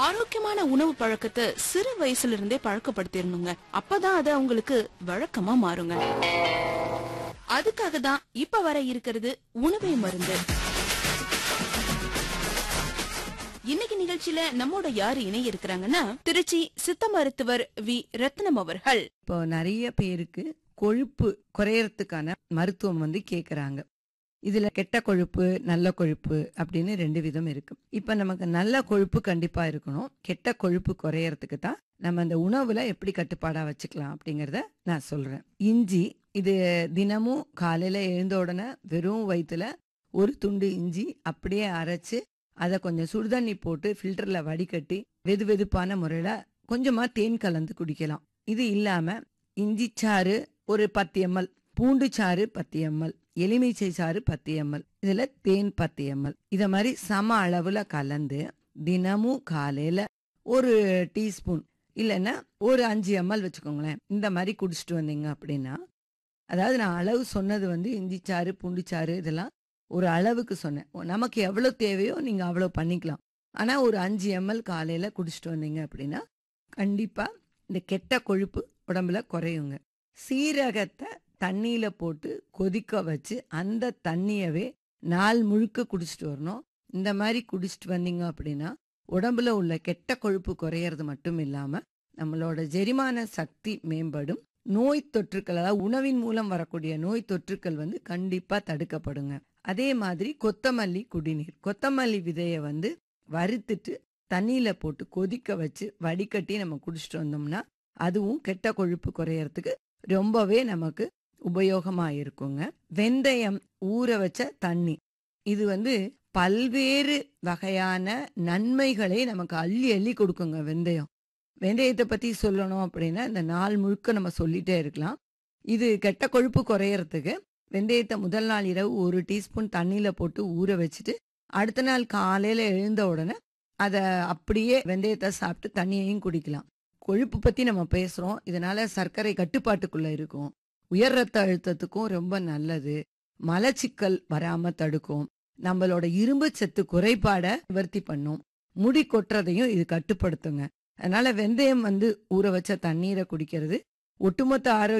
ஆரோக்கியமான உணவு பழக்கத்தை சிறு வயசுல இருந்தே பழக்கப்படுத்திடணுங்க அப்பதான் அது அவங்களுக்கு வழக்கமா மாறுங்க அதுக்காக தான் இப்ப வர இருக்கிறது உணவே மருந்து இன்னைக்கு நிகழ்ச்சியில நம்மோட யாரு இணைய இருக்கிறாங்கன்னா திருச்சி சித்த மருத்துவர் வி ரத்னம் அவர்கள் இப்போ நிறைய பேருக்கு கொழுப்பு குறையறதுக்கான மருத்துவம் வந்து கேக்குறாங்க இதுல கெட்ட கொழுப்பு நல்ல கொழுப்பு அப்படின்னு ரெண்டு விதம் இருக்கு இப்ப நமக்கு நல்ல கொழுப்பு கண்டிப்பா இருக்கணும் கெட்ட கொழுப்பு குறையறதுக்கு தான் நம்ம அந்த உணவுல எப்படி கட்டுப்பாடா வச்சுக்கலாம் அப்படிங்கறத நான் சொல்றேன் இஞ்சி இது தினமும் காலையில எழுந்த உடனே வெறும் வயிற்றுல ஒரு துண்டு இஞ்சி அப்படியே அரைச்சு அதை கொஞ்சம் சுடுதண்ணி போட்டு ஃபில்டர்ல வடிகட்டி வெது வெதுப்பான முறையில கொஞ்சமா தேன் கலந்து குடிக்கலாம் இது இல்லாம இஞ்சி சாறு ஒரு பத்து எம்எல் பூண்டு சாறு பத்து எம்எல் எலுமிச்சை சாறு பத்து எம்எல் இதுல தேன் பத்து எம்எல் இத மாதிரி சம அளவுல கலந்து தினமும் காலையில ஒரு டீஸ்பூன் இல்லைன்னா ஒரு அஞ்சு எம்எல் வச்சுக்கோங்களேன் இந்த மாதிரி குடிச்சிட்டு வந்தீங்க அப்படின்னா அதாவது நான் அளவு சொன்னது வந்து இஞ்சி சாறு பூண்டு சாறு இதெல்லாம் ஒரு அளவுக்கு சொன்னேன் நமக்கு எவ்வளவு தேவையோ நீங்க அவ்வளவு பண்ணிக்கலாம் ஆனா ஒரு அஞ்சு எம்எல் காலையில குடிச்சிட்டு வந்தீங்க அப்படின்னா கண்டிப்பா இந்த கெட்ட கொழுப்பு உடம்புல குறையுங்க சீரகத்தை தண்ணியில போட்டு கொதிக்க வச்சு அந்த தண்ணியவே நாள் முழுக்க குடிச்சிட்டு வரணும் இந்த மாதிரி குடிச்சிட்டு வந்தீங்க அப்படின்னா உடம்புல உள்ள கெட்ட கொழுப்பு குறையறது மட்டும் இல்லாம நம்மளோட ஜெரிமான சக்தி மேம்படும் நோய் தொற்றுக்கள் அதாவது உணவின் மூலம் வரக்கூடிய நோய் தொற்றுக்கள் வந்து கண்டிப்பா தடுக்கப்படுங்க அதே மாதிரி கொத்தமல்லி குடிநீர் கொத்தமல்லி விதைய வந்து வறுத்துட்டு தண்ணியில போட்டு கொதிக்க வச்சு வடிகட்டி நம்ம குடிச்சிட்டு வந்தோம்னா அதுவும் கெட்ட கொழுப்பு குறையறதுக்கு ரொம்பவே நமக்கு உபயோகமா இருக்குங்க வெந்தயம் ஊற வச்ச தண்ணி இது வந்து பல்வேறு வகையான நன்மைகளை நமக்கு அள்ளி அள்ளி கொடுக்குங்க வெந்தயம் வெந்தயத்தை பத்தி சொல்லணும் அப்படின்னா இந்த நாள் முழுக்க நம்ம சொல்லிட்டே இருக்கலாம் இது கெட்ட கொழுப்பு குறையறதுக்கு வெந்தயத்தை முதல் நாள் இரவு ஒரு டீஸ்பூன் தண்ணியில போட்டு ஊற வச்சுட்டு அடுத்த நாள் காலையில எழுந்த உடனே அதை அப்படியே வெந்தயத்தை சாப்பிட்டு தண்ணியையும் குடிக்கலாம் கொழுப்பு பத்தி நம்ம பேசுறோம் இதனால சர்க்கரை கட்டுப்பாட்டுக்குள்ள இருக்கும் உயர் ரத்த அழுத்தத்துக்கும் ரொம்ப நல்லது மலச்சிக்கல் வராம தடுக்கும் நம்மளோட இரும்பு சத்து குறைபாட நிவர்த்தி பண்ணும் முடி கொட்டுறதையும் இது கட்டுப்படுத்துங்க அதனால வெந்தயம் வந்து ஊற வச்ச தண்ணீரை குடிக்கிறது ஒட்டுமொத்த ஆரோக்கிய